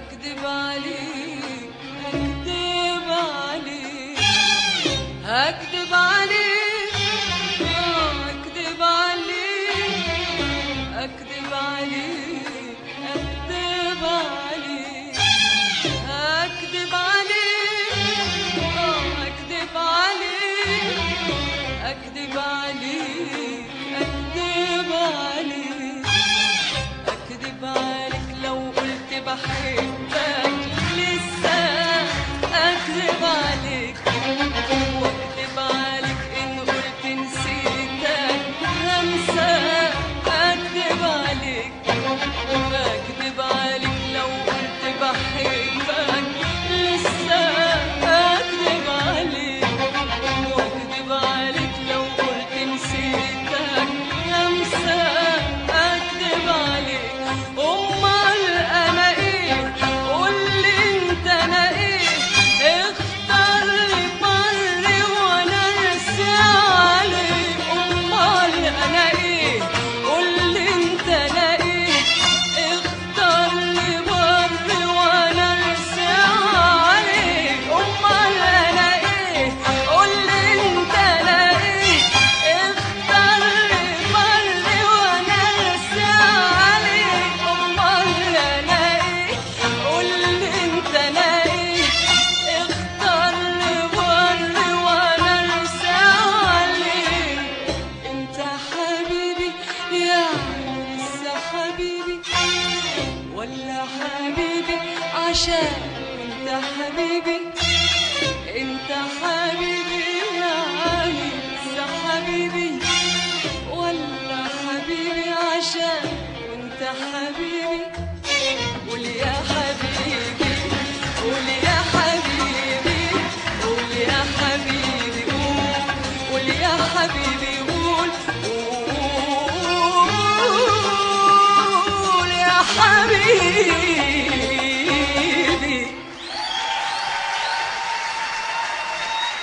اكذب عليك اكذب عليك اكذب عليك آه، اكذب عليك اكذب عليك اكذب عليك اكذب عليك آه، اكذب عليك اكذب عليك اكذب عليك اكذب عليك لو قلت بحبك لسه اكذب عليك واكذب عليك ان قلت نسيتك هنسى اكذب عليك اكذب عليك لو قلت بحبك لسه اكذب عليك واكذب عليك لو قلت نسيتك همسى اكذب عليك امال انا ايه قول لي انت انا ايه اختار لي بر وانا ارسي عليك امال انا ايه قول لي انت انا ايه اختار لي بر وانا ارسي عليك امال انا ايه قول لي انت انا ايه اختار لي بر وانا ارسي عليك امال انا ايه قول لي انت انا ايه اختار لي بر وانا ارسي عليك انت حبيبي يا لسه حبيبي ولا حبيبي عشان انت حبيبي انت حبيبي يعني لسه حبيبي ولا حبيبي عشان انت حبيبي قول يا حبيبي قول يا حبيبي قول يا حبيبي قول قول يا حبيبي قول قول يا حبيبي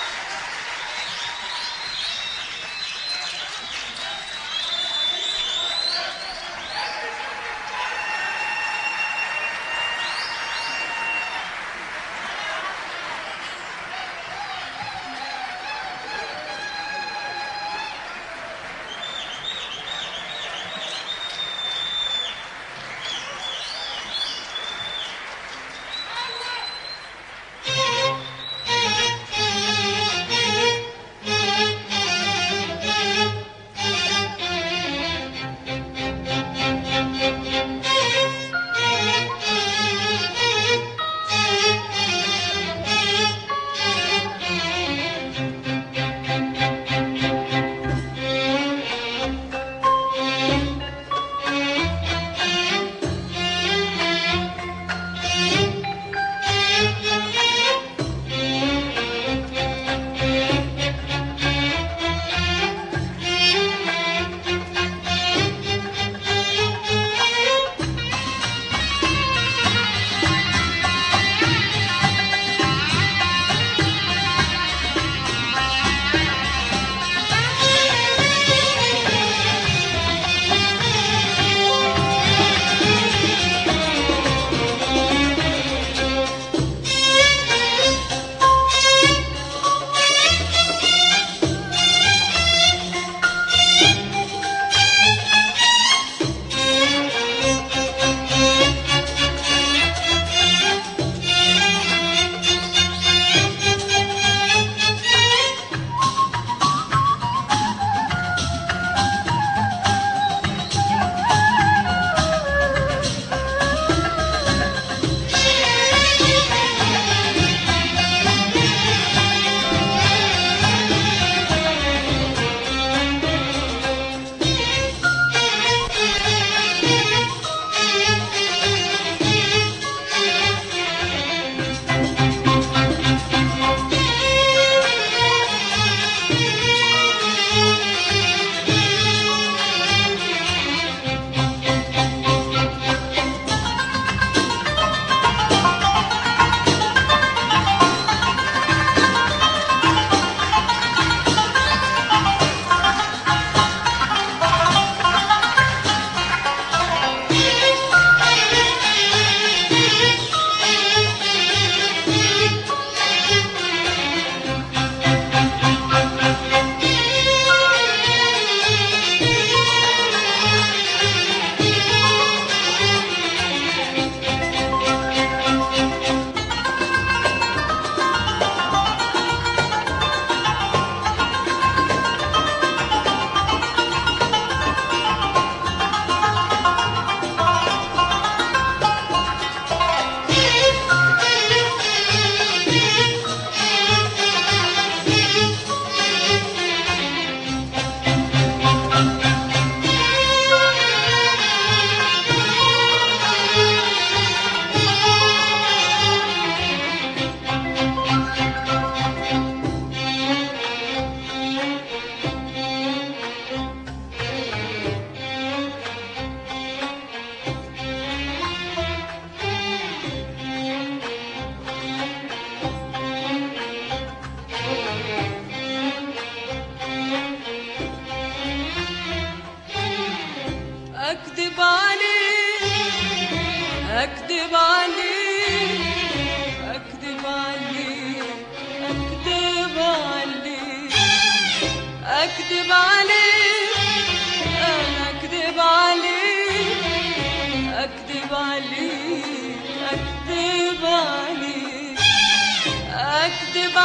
عليك أكذب عليك أكذب عليك أكذب عليك أنا أكذب عليك أكذب عليك أكذب عليك أكذب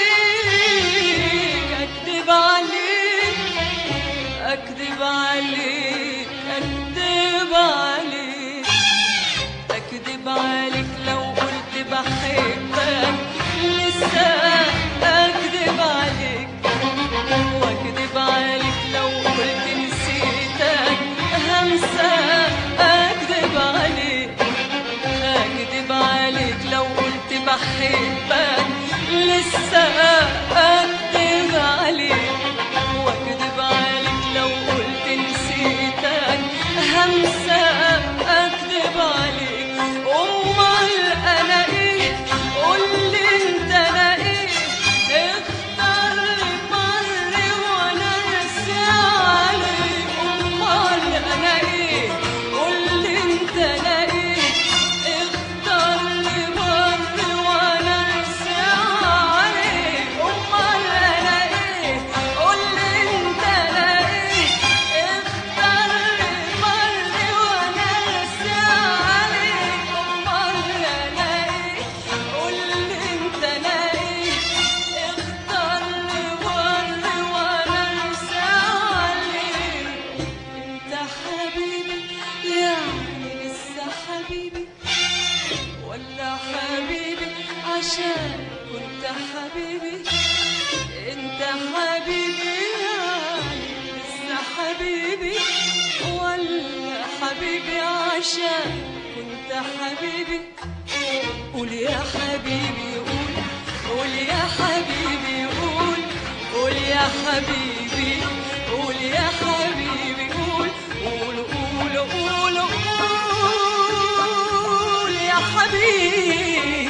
عليك أكذب عليك أكذب عليك أكذب عليك أكذب عليك لو قلت بحبك لسه أكذب عليك وأكذب عليك لو قلت نسيتك همسة أكذب عليك أكذب عليك لو قلت بحبك لسه أكذب عليك وأكذب عليك لو قلت نسيتك همسة أكذب عليك أمال أنا إيه قولي أنت أنا إيه اختار لي مر وأنا راسي عليك أمال أنا إيه قولي أنت أنا إيه اختار لي مر وأنا راسي عليك أمال أنا إيه قولي أنت أنا إيه اختار لي مر وأنا راسي عليك أمال أنا إيه قولي أنت أنا إيه اختار لي مر وأنا راسي عليك انت حبيبي يعني لسه حبيبي ولا حبيبي عشان كنت حبيبي انت حبيبي يعني لسه حبيبي ولا حبيبي عشان كنت حبيبي قول يا حبيبي قول قول يا حبيبي قول قول يا حبيبي قول يا حبيبي قول قول قول قول قول يا حبيبي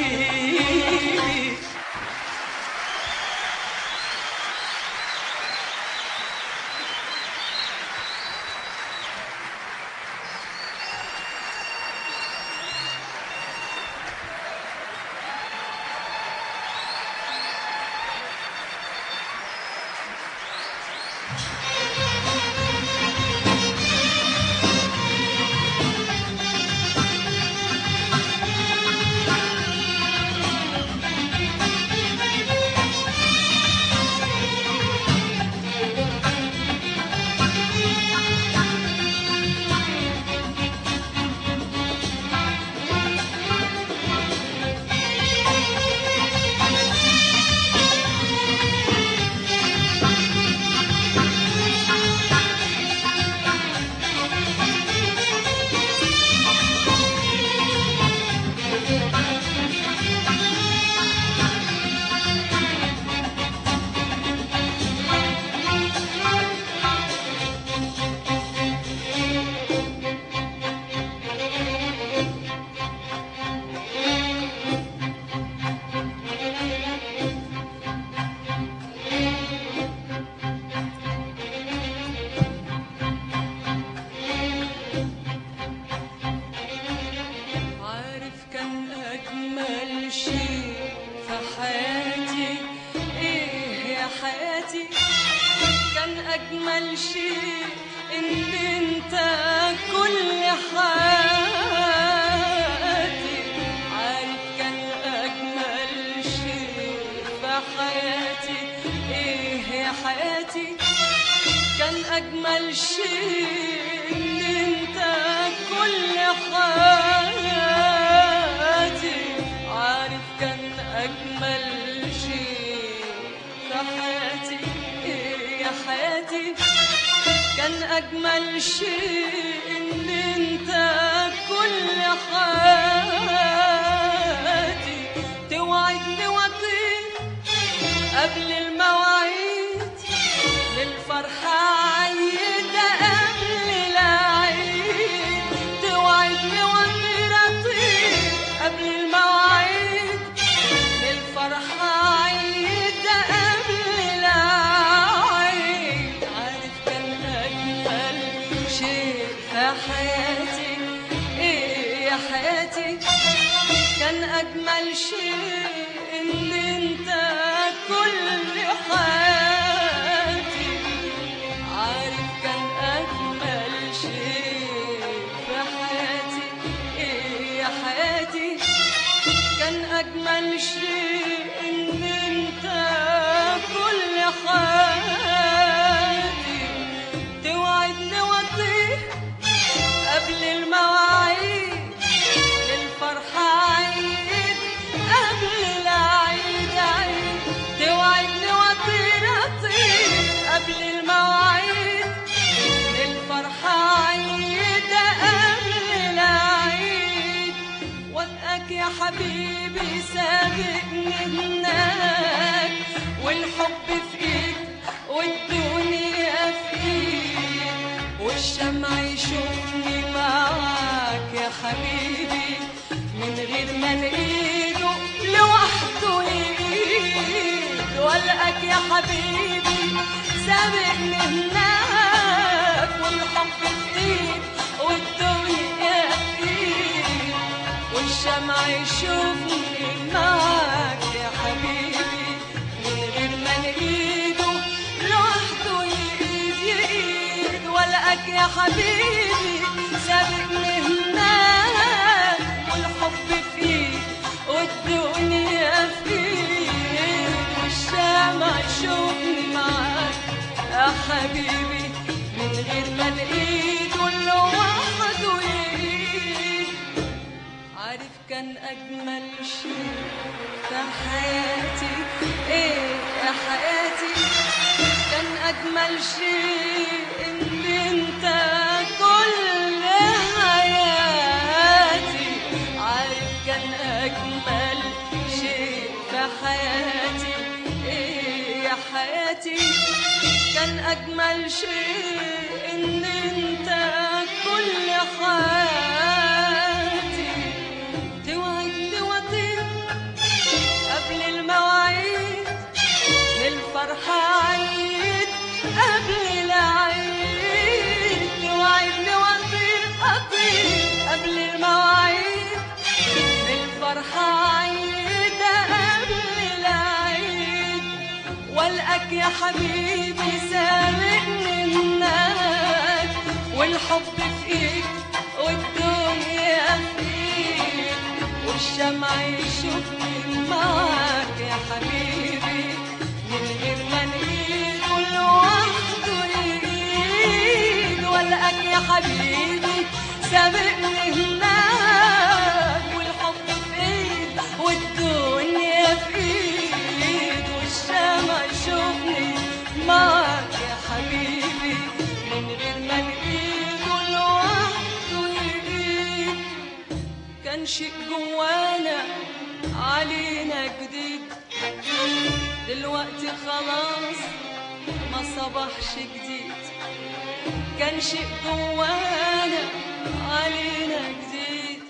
عارف كان أجمل شيء في حياتي إيه يا حياتي كان أجمل شيء إن أنت كل حياتي عارف كان أجمل شيء في حياتي إيه يا حياتي كان أجمل شيء إن أنت كل حياتي عارف كان أجمل شيء في حياتي إيه يا حياتي كان أجمل شيء إن أنت كل حياتي توعدني وطير قبل المواعيد للفرحة عيدة قبل العيد توعدني وطير أطير قبل المواعيد للفرحة عيدة قبل العيد عارف كان أجمل شيء في حياتي إيه يا حياتي أجمل شيء إن أنت كل حياتي عارف كان أجمل شيء في حياتي إيه يا حياتي كان أجمل شيء إن أنت كل حياتي توعدني وأطير قبل المواعيد للفرحة عيد قبل العيد عيد توعدني وأطير أطير قبل المواعيد للفرحة عيد قبل العيد وفقك يا حبيبي سابقني هناك والحب في ايد والدنيا في ايد والشمع يشوفني معاك يا حبيبي من غير ما نقيده لوحده ايد والقاك يا حبيبي سابقني هناك والحب في ايد والدنيا في ايد والشمع يشوفني معاك يا حبيبي من غير ما نقيده لوحده يقيد يقيد والقاك يا حبيبي سابقني هناك والحب فيك والدنيا فيك والشمع يشوفني معاك يا حبيبي من غير ما نقيده لوحده يقيد عارف كان أجمل شيء في حياتي إيه يا حياتي كان أجمل شيء إن أنت كل حياتي عارف كان أجمل شيء في حياتي إيه يا حياتي كان أجمل شيء إن أنت كل حياتي توعدني وأطير قبل المواعيد للفرحة عيد قبل العيد توعدني وأطير أطير قبل المواعيد للفرحة عيد قبل العيد والقاك يا حبيبي سابقني هناك والحب في ايد والدنيا في ايد والشمع يشوفني معاك يا حبيبي من غير ما نقيد لوحده يقيد والقاك يا حبيبي سابقني هناك والحب في ايد والدنيا في ايد والشمع يشوفني معاك يا حبيبي من غير ما نقيد لوحده يقيد كان شيء جوانا علينا جديد دلوقتي خلاص ما صبحش جديد كان شيء جوانا علينا جديد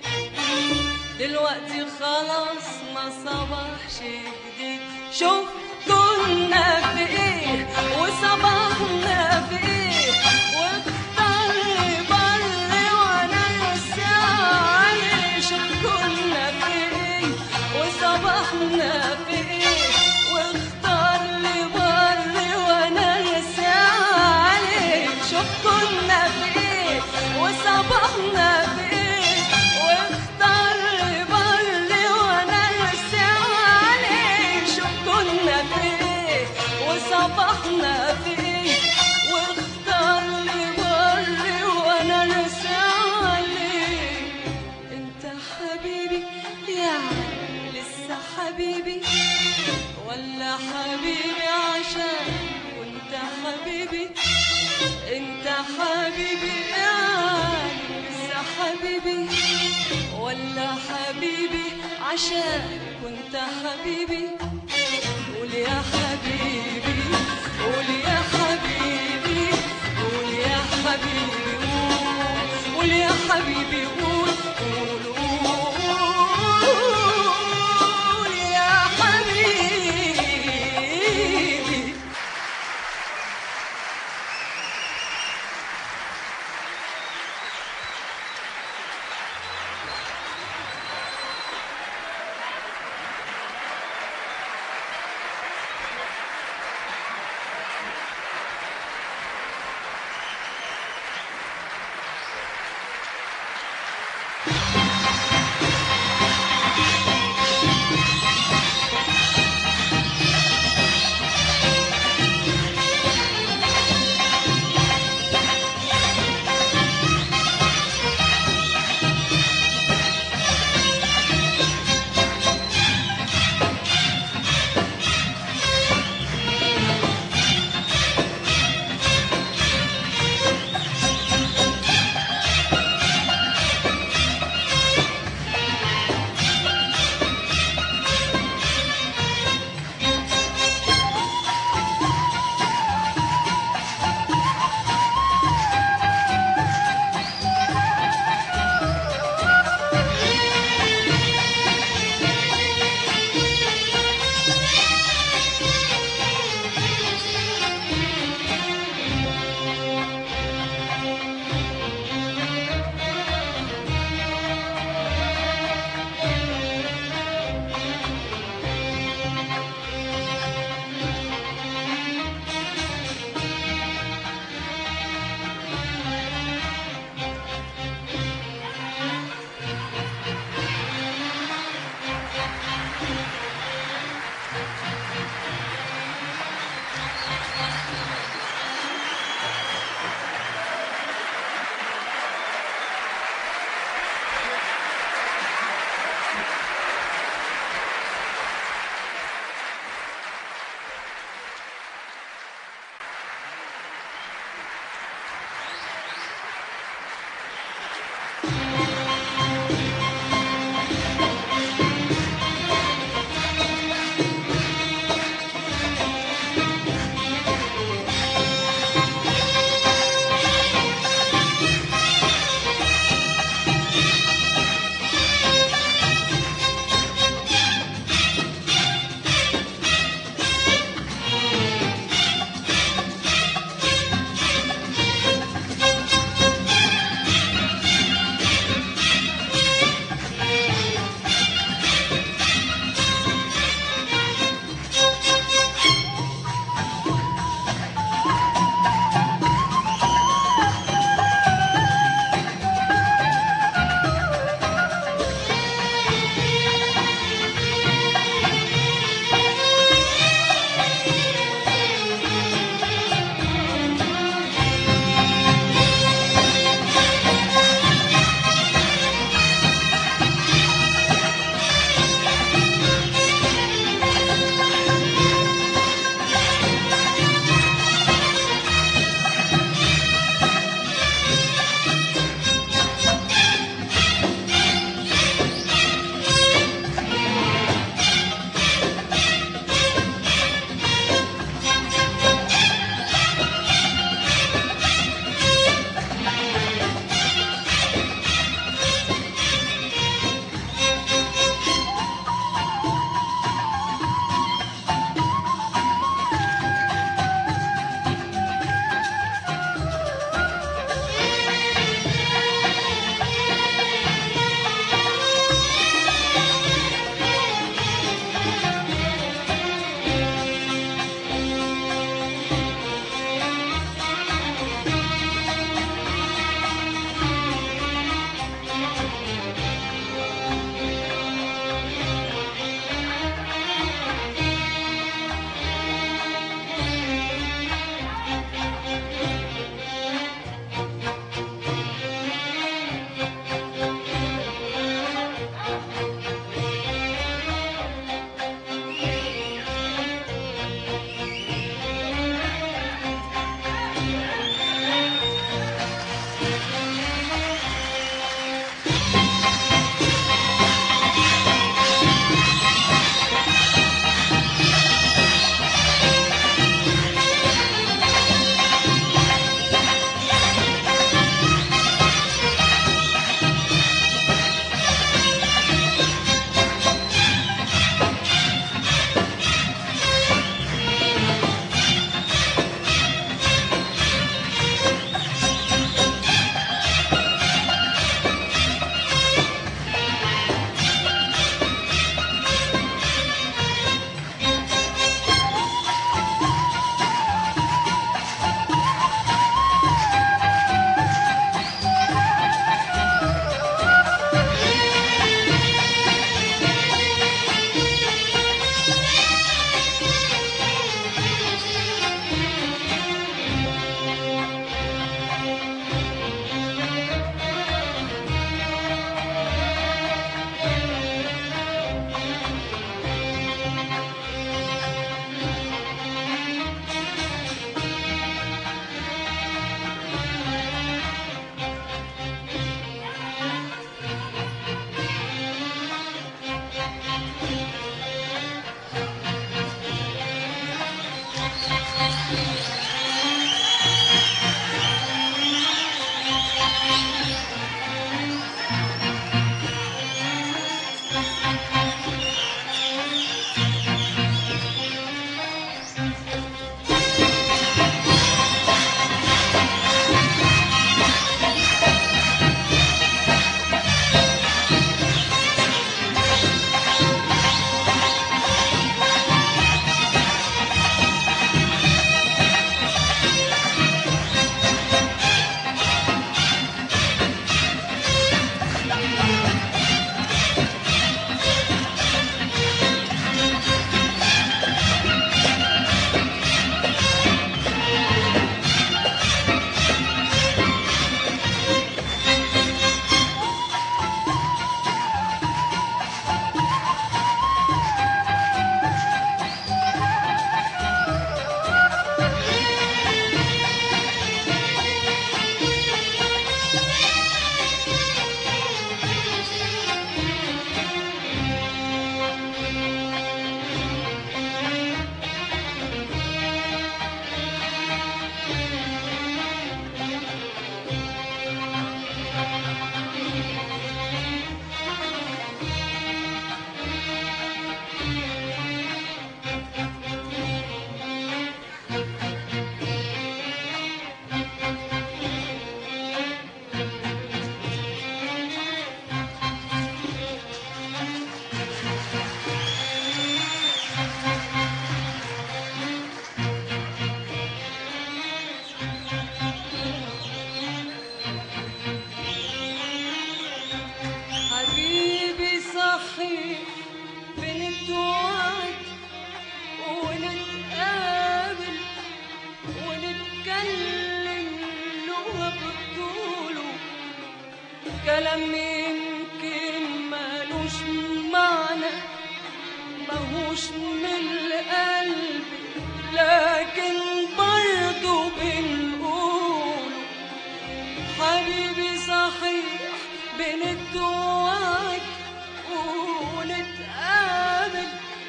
دلوقتي خلاص ما صبحش جديد شوف كنا في ايه وصبحنا في ايه واختار لي بر وانا لسه عليه شوف كنا في ايه وصبحنا في ايه واختار لي بر وانا لسه عليه شوف كنا في ايه وصبحنا في ايه واختار لي بر وانا لسه عليه شوف كنا في ايه وصبحنا في ايه واختار لي بر وانا لسه عليه انت حبيبي يعني لسه حبيبي ولا حبيبي عشان وانت حبيبي انت حبيبي يعني لسه حبيبي ولا حبيبي عشان كنت حبيبي قول يا حبيبي قول يا حبيبي قول يا حبيبي قول قول يا حبيبي قول قول قول يا حبيبي مالوش من قلبي لكن برضو بنقول حبيبي صحيح بنتوعد ونتقابل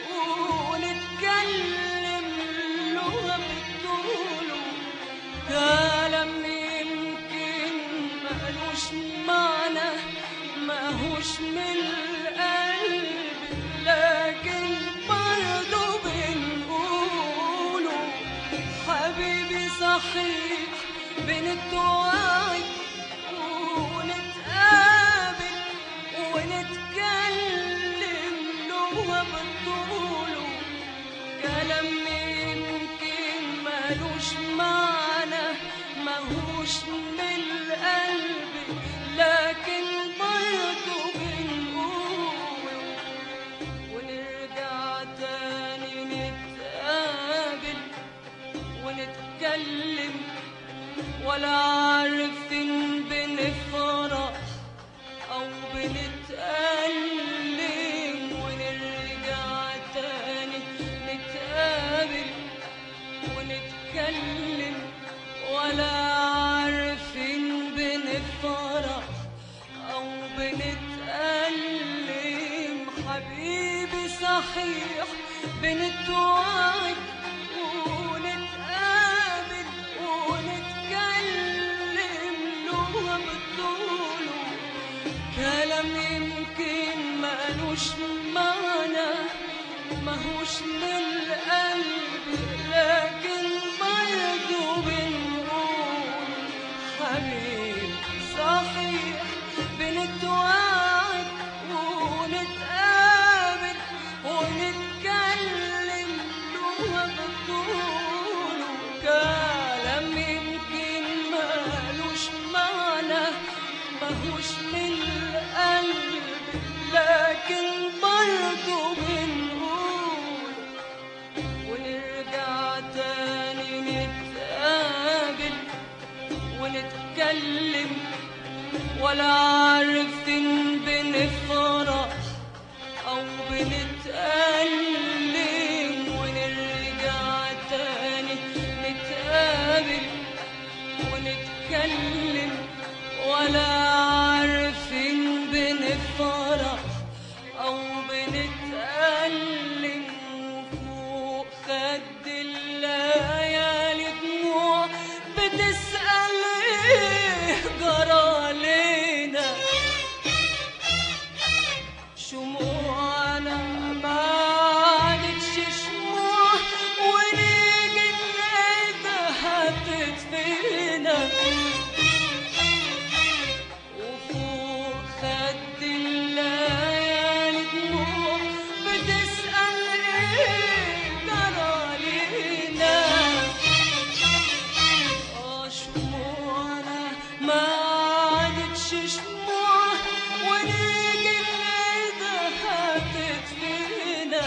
ونتكلم لغة بتقوله كلام يمكن مالوش معنى ماهوش من القلب لكن برضه بنقوله حبيبي صحيح بنتوعد ونتقابل ونتكلم لغة بتقوله كلام يمكن مالوش معنى ماهوش من القلب لكن برضه بنقوله ونرجع تاني نتقابل ونتكلم ولا عارفين بنفرح أو بنتألم ونرجع تاني نتقابل ونتكلم ولا عارفين بنفرح أو بنتألم حبيبي صحيح بنتوعد ونتقابل ونتكلم لغة بتقوله كلام يمكن مالوش معنى ماهوش من القلب لكن برضه بنقول حبيبي صحيح بنتوعد ونتقابل ونتكلم لغة بتقوله كلام يمكن مالوش معنى ماهوش من القلب لكن برضه بنقول ونرجع تاني نتقابل ونتكلم ولا عارفين بنفرح أو بنتألم ونرجع تاني نتقابل ونتكلم ولا عارفين بنفرح أو بنتألم فوق خد الليالي دموع بتسأل إيه جرى لينا شموعنا ما عادتش شموع ونيجي نلاقيها هتدفينا وفوق خد الليالي دموع بتسأل ايه جرى لينا اه شموعنا ما عادتش شموع ونيجي نلاقيها هتدفينا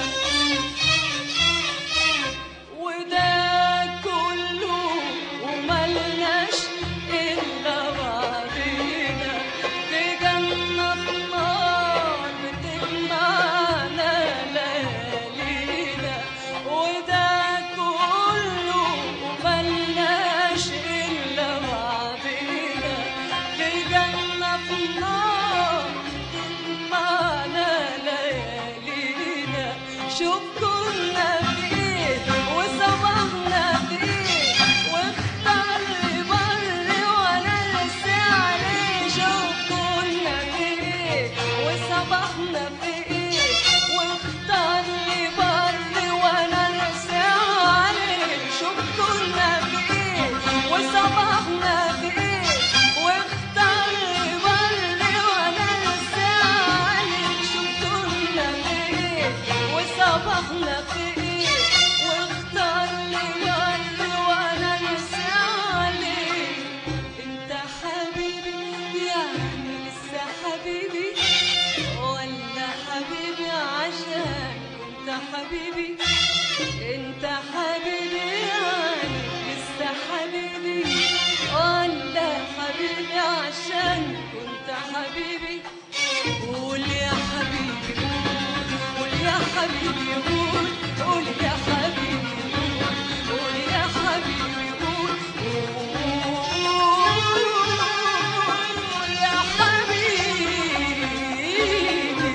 وده كله وملناش إلا بعضينا في جنة في نار بتجمعنا ليالينا وده كله وملناش إلا بعضينا في جنة في نار بتجمعنا ليالينا شوف كنا في ايه وصبحنا في ايه واختار لي بر وانا راسي عليه شوف كنا في ايه وصبحنا في ايه واختار لي بر وانا راسي عليه شوف كنا في ايه وصبحنا في ايه واختار لي بر وانا راسي عليه شوف كنا في ايه وصبحنا في ايه واختار لي بر وانا راسي عليه انت حبيبي يعني لسه حبيبي ولا حبيبي عشان انت حبيبي انت حبيبي يعني لسه حبيبي ولا حبيبي عشان كنت حبيبي قول يا حبيبي قول يا حبيبي قول قول يا حبيبي قول قول يا حبيبي قول قول يا حبيبي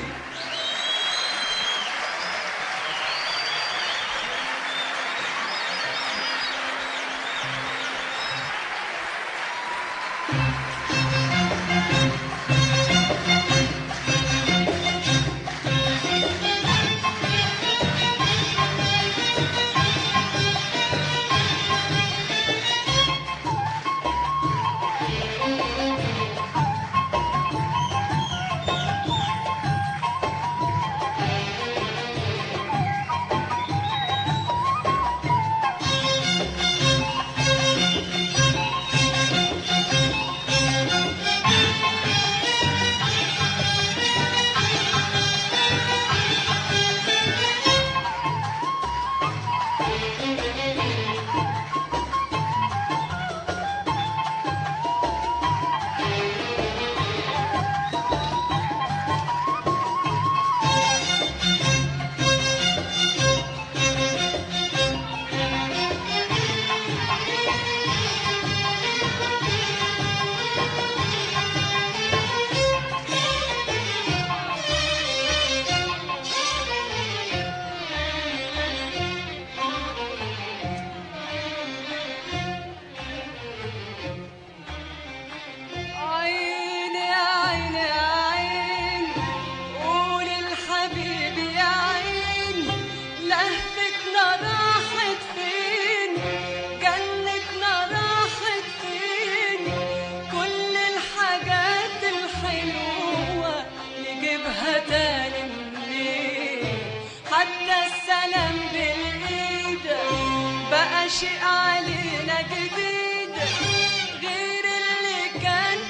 عيني يا عيني يا عين قول الحبيب يا عين لهفتنا راحت فين جنتنا راحت فين كل الحاجات الحلوة نجيبها تاني منين حتى السلام بالإيد بقى شيء علينا جديد غير اللي كان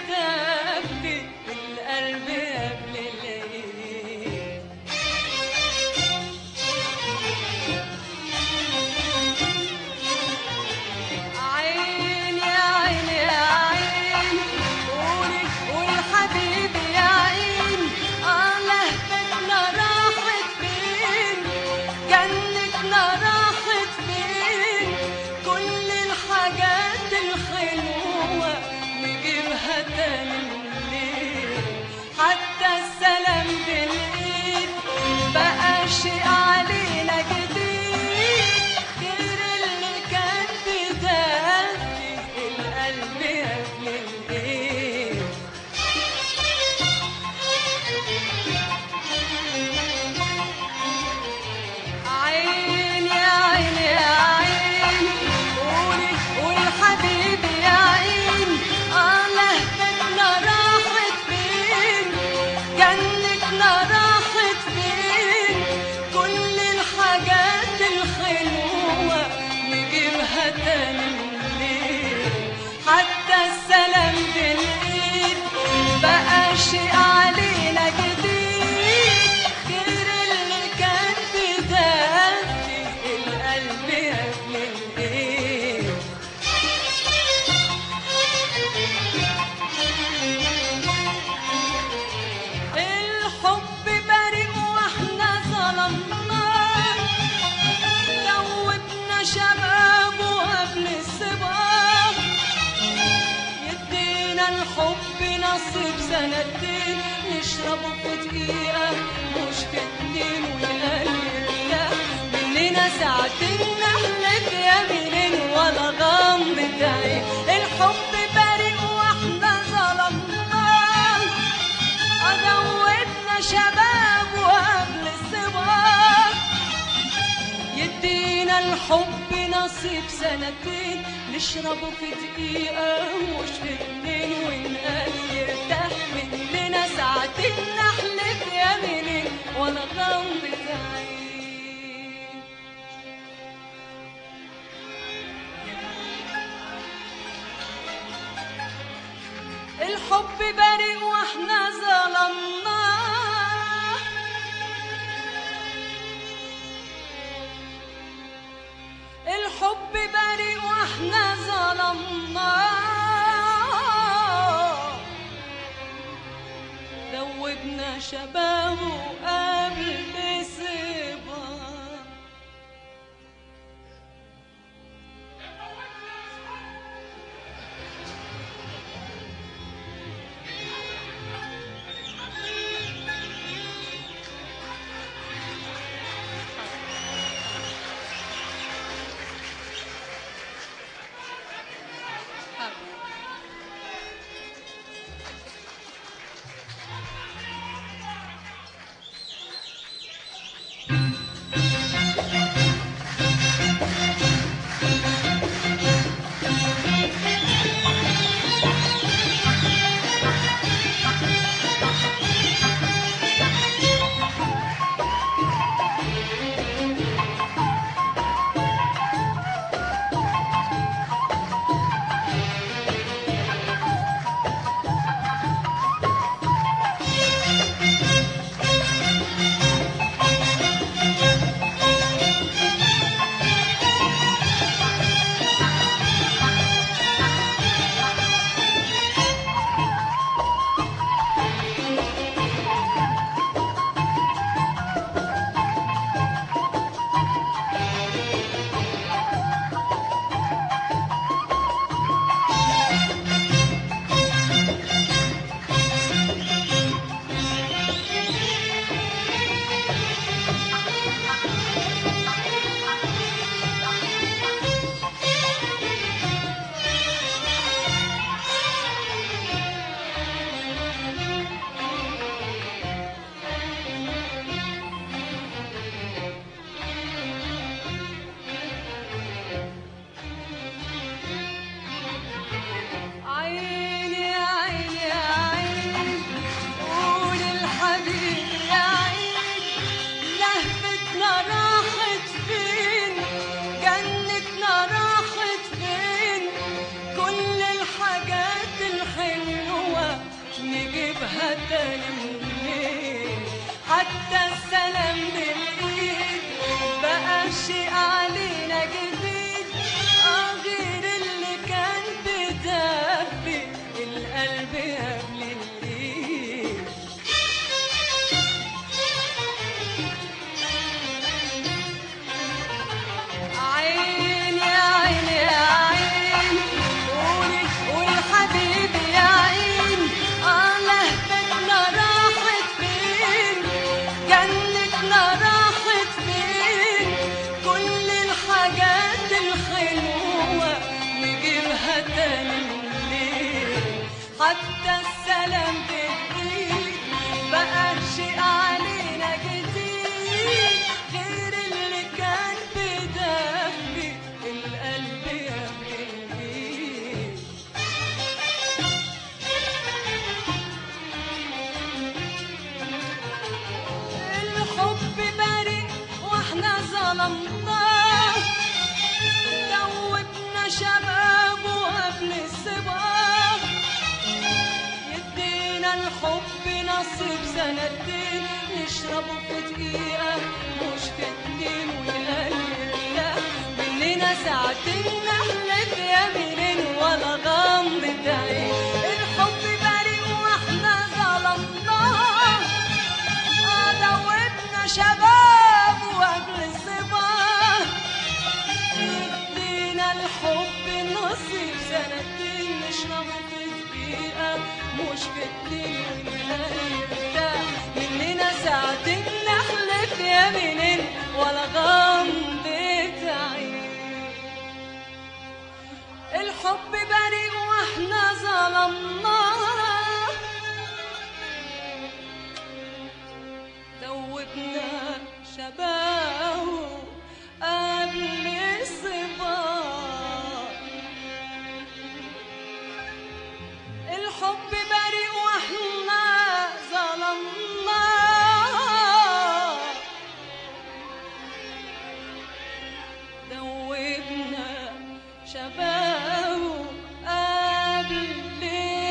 بدبي القلب قبل العيد عين يا عين يا عين قولي قولي حبيبي يا عين اه لهفتنا راحت فين جنتنا راحت فين كل الحاجات الحلوة نجيبها تاني منين حتى السلام بالإيد بقى شيء علينا جديد غير اللي كان بداية القلب قبل الإيد عين يا عين يا عين قولي قولي حبيبي يا عين اه لهفتنا راحت فين جنتنا راحت فين كل الحاجات الحلوة نجيبها تاني منين حتى السلام بالإيد بقى شيء علينا جديد غير اللي كان بداية القلب قبل الإيد الحب بريء واحنا ظلمناه دوبنا شبابه قبل الصباح يدينا الحب نصيب سنتين نشربه في دقيقة مش في اتنين ويغيرنا مننا ساعتين نحلف يمين ولا غمضة عين الحب بريء واحنا ظلمناه أدوتنا شباب وقبل الصباح يدينا الحب نصيب سنتين نشربه في دقيقة مش في اتنين ونقال يرتاح مننا ساعتين نحلف يمينين ولا غمضة عين الحب بريء واحنا ظلمناه الحب بريء واحنا ظلمناه دوبنا شبابه قبل جنتنا راحت فين جنتنا راحت فين كل الحاجات الحلوة نجيبها تاني منين حتى السلام بالايد بقى شيء علينا جديد اه غير اللي كان بدفي القلب قبل الايد عين يا عين يا عين قولي قولي حبيبي يا عين اه لهفتنا راحت فين جنتنا راحت فين كل الحاجات الحلوة نجيبها تاني منين حتى السلام بالايد بقى شيء علينا جديد غير اللي كان بدفي القلب يا بالايد الحب بريء واحنا ظلمناه دوبنا شباب وقبل الصبا يدينا الحب نصيب سنتين نشربه في دقيقة مش في اتنين ويقللنا مننا ساعتين نحلف يمين ولا غمضة عين الحب بريء واحنا ظلمناه دوبنا شباب وقبل الصبا يدينا الحب نصيب سنتين نشربه في دقيقة مش في اتنين ونرتاح مننا ساعتين نحلف يمينين ولا غمضة عين الحب بريء واحنا ظلمناه دوبنا شباب قبل الصباح الحب بريء واحنا ظلمنا دوبنا شباب قبل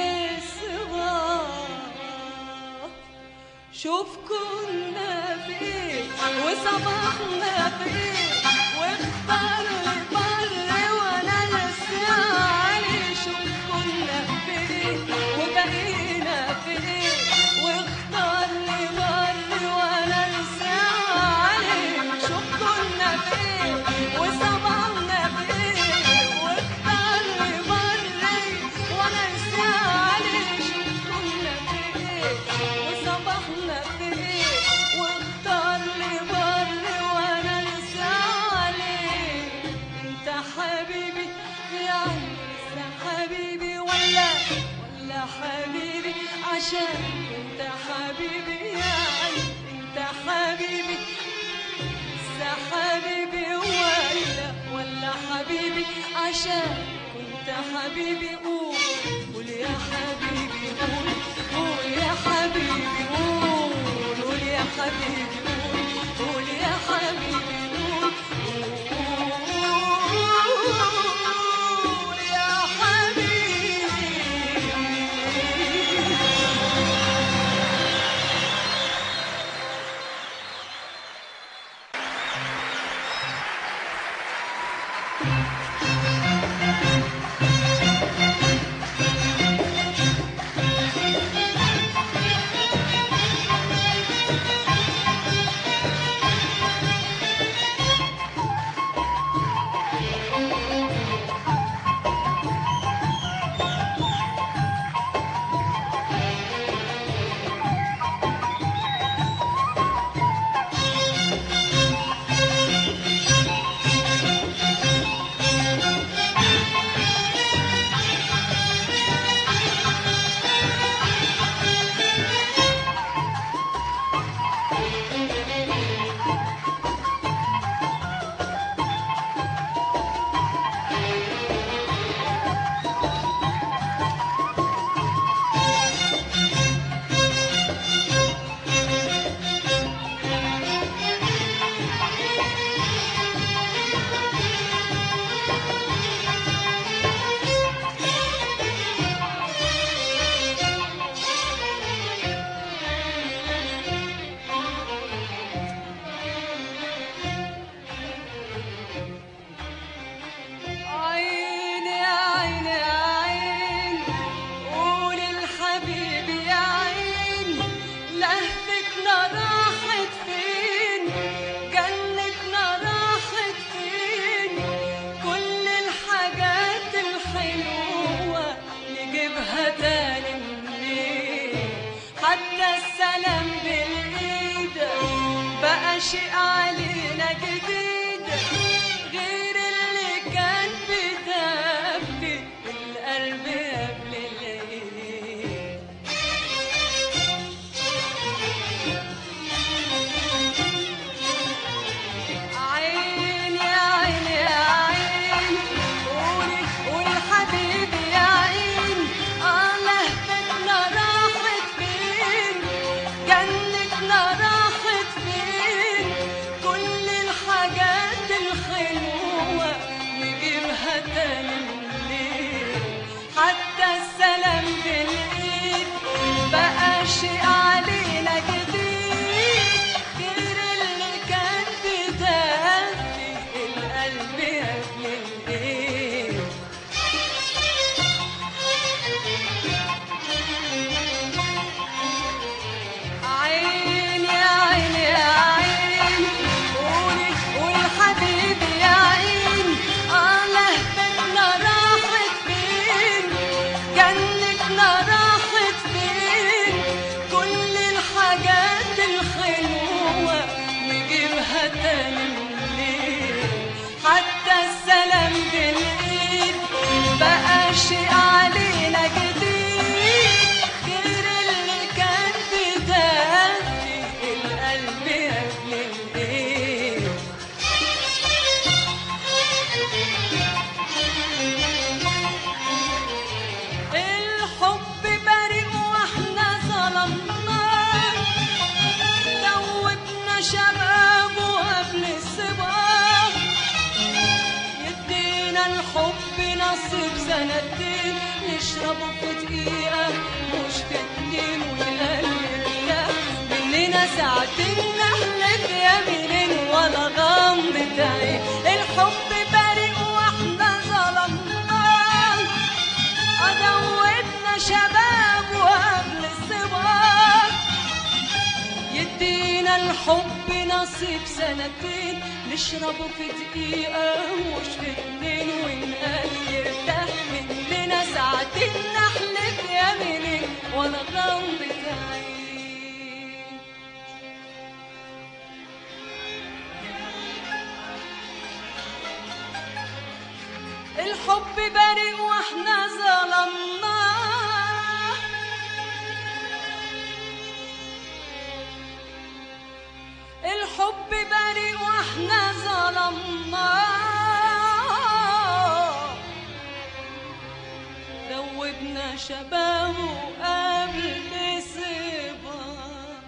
الصباح شوف كنا فين وصبحنا فين واختار لي بر وانا لسه علي شوف كنا فين وبقينا فين واختار لي بر وانا لسه علي شوف كنا فين وصبحنا فين واختار لي بر وانا لسه علي شوف كنا فين وصبحنا فين واختار لي بر وانا لسه عليك انت حبيبي يعني لسه حبيبي ولا ولا حبيبي عشان انت حبيبي يعني انت حبيبي لسه حبيبي ولا ولا حبيبي عشان كنت حبيبي قول قول يا حبيبي قول قول يا حبيبي قول قول يا حبيبي قول قول يا حبيبي قول قول يا حبيبي شيء علينا جديد غير اللي كان بدفي القلب قبل العيد عيني يا عيني يا عيني قولي قولي حبيبي يا عيني اه لهفتنا راحت فين جنتنا راحت فين كل الحاجات الحلوة نجيبها تاني منين حتى السلام بالايد بقى شيء علينا جديد غير اللي كان بدافي القلب قبل الايد عيني يا عيني يا عيني قولي قولي حبيبي يا عيني اه لهفتنا راحت فين جنتنا راحت فين كل الحاجات الحلوة نجيبها تاني منين حتى السلام بالايد بقى شيء علينا جديد غير اللي كان بدافي القلب قبل الايد الحب بريء واحنا ظلمناه دوبنا شبابه قبل الصباح يدينا الحب نصيب سنتين نشربه في دقيقة مش في اتنين ويقلبنا مننا ساعتين نحلف يمين ولا غمضة عين الحب بريء واحنا ظلمناه أدوبنا شباب وقبل الصباح يدينا الحب نصيب سنتين نشربه في دقيقة مش في اتنين ونقال يرتاح مننا ساعتين نحلف يمينين ولا غمضة عين الحب بريء واحنا ظلمناه الحب بريء واحنا ظلمناه دوبنا شبابه قبل صباه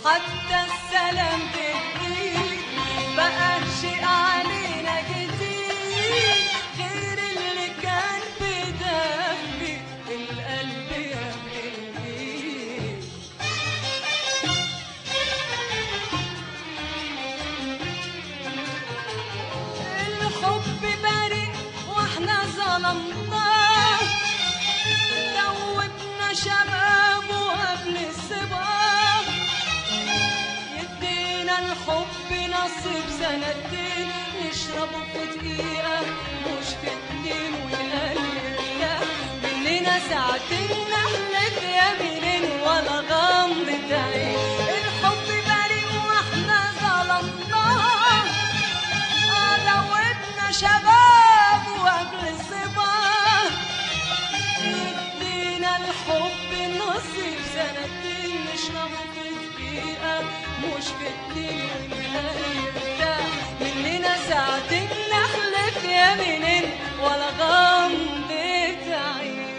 حتى السلام تديك بقى شيء علينا جديد غير اللي كان بدمي القلب يا بني الحب بريء واحنا ظلمناه دوبنا شباب وقبل الصباح يدينا الحب نصيب سنتين نشربه في دقيقة مش في اتنين ويقللنا مننا ساعتين نحلف يمينين ولا غمضة عين الحب بريء واحنا ظلمناه آه دوبنا شباب وقبل الصباح يدينا الحب نصيب سنتين نشربه في دقيقة مش في اتنين ونرتاح مننا ساعتين نحلف يمينين ولا غمضة عين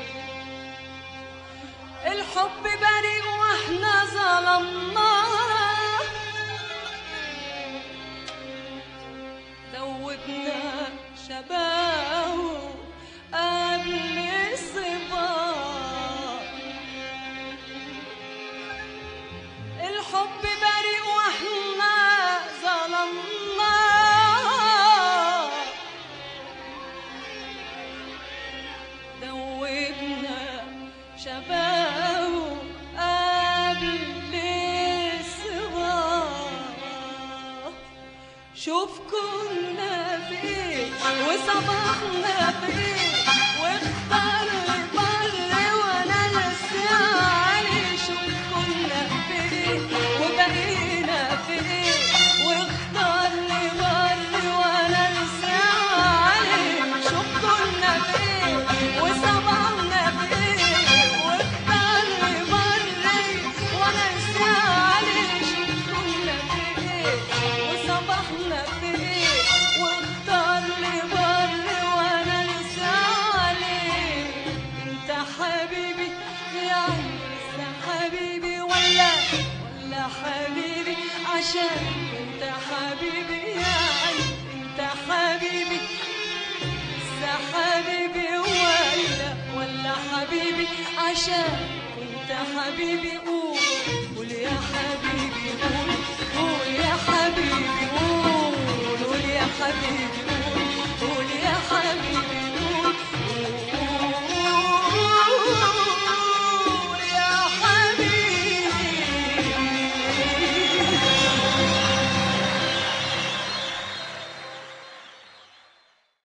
الحب بريء واحنا ظلمناه دوبنا شباب قبل الصباح الحب بريء واحنا ظلمناه دوبنا شباب قبل الصباح شوف كنا فين وصبحنا فين واختار لي بر وانا لسه علي شوف كنا فين وبقينا فين واختار لي بر وانا لسه علي شوف كنا فين وصبحنا فين واختار لي بر وانا لسه علي شوف كنا فين وصبحنا فين واختار لي بر وانا لسه عليك انت حبيبي يعني لسه حبيبي ولا ولا حبيبي عشان انت حبيبي يعني انت حبيبي لسه حبيبي ولا ولا حبيبي عشان انت حبيبي قول قول يا حبيبي قول قول يا حبيبي قول قول يا حبيبي قول قول يا حبيبي